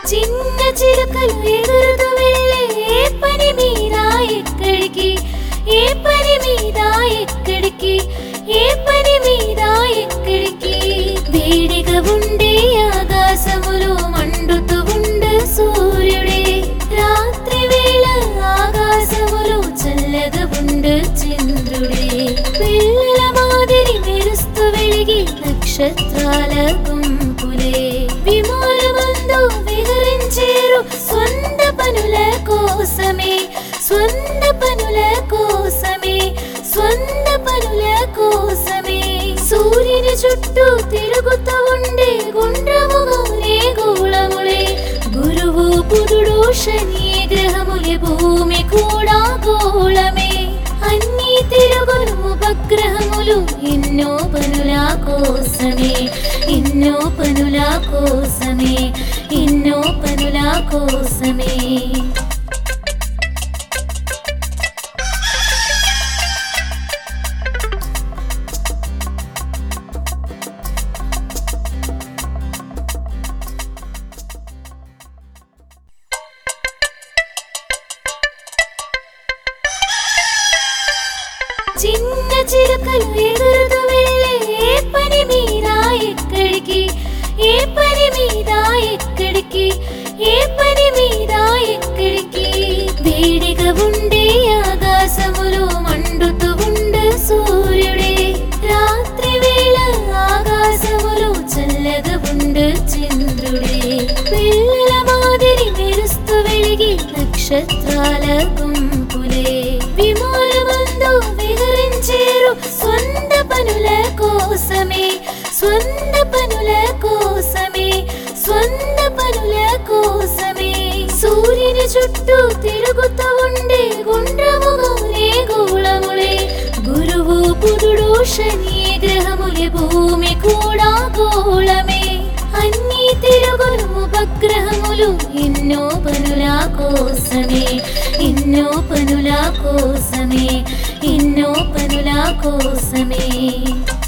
చిన్న చిలుకలు ఎగురుతూ వెళ్ళే ఏ పని మీద ఎక్కడికి ఏ పని మీద ఎక్కడికి ఏ పని మీద ఎక్కడికి వేడిగా ఉండే ఆకాశములో మండుతూ ఉండే సూర్యుడే రాత్రి వేళ ఆకాశములో చల్లగా ఉండే చంద్రుడే పిల్లల మాదిరి మెరుస్తూ వెలిగి నక్షత్రాల గుంపులే విమానమందు విహరించేరు సొంత పనుల కోసమే స్వంత పనుల కోసమే స్వంత పనుల కోసమే సూర్యుని చుట్టూ తిరుగుతూ ఉండే గుండ్రముగానే గోళములే గురువు బుధుడు శని గ్రహములే భూమి కూడా గోళమే అన్ని తిరుగును ఉపగ్రహములు ఎన్నో పనుల కోసమే ఎన్నో పనుల కోసమే ఎన్నో పనుల కోసమే చిన్న చిలుకలు ఎగురుతూ వెళ్ళే ఏ పని మీద ఎక్కడికి ఏ పని మీద ఎక్కడికి ఏ పని మీద ఎక్కడికి వేడిగా ఉండే ఆకాశములో మండుతూ ఉండే సూర్యుడే రాత్రి వేళ ఆకాశములో చల్లగా ఉండే చంద్రుడే పిల్లల మాదిరి మెరుస్తూ వెలిగి నక్షత్రాల గుంపులే విమానమందు విహరించేరు సొంత పనుల కోసమే స్వంత పనుల కోసమే స్వంత పనుల కోసమే సూర్యుని చుట్టూ తిరుగుతూ ఉండే గుండ్రముగానే గోళములే గురువు బుధుడు శని గ్రహములే భూమి కూడా గోళమే అన్ని తిరుగును ఉపగ్రహములు ఎన్నో పనుల కోసమే ఎన్నో పనుల కోసమే ఎన్నో పనుల కోసమే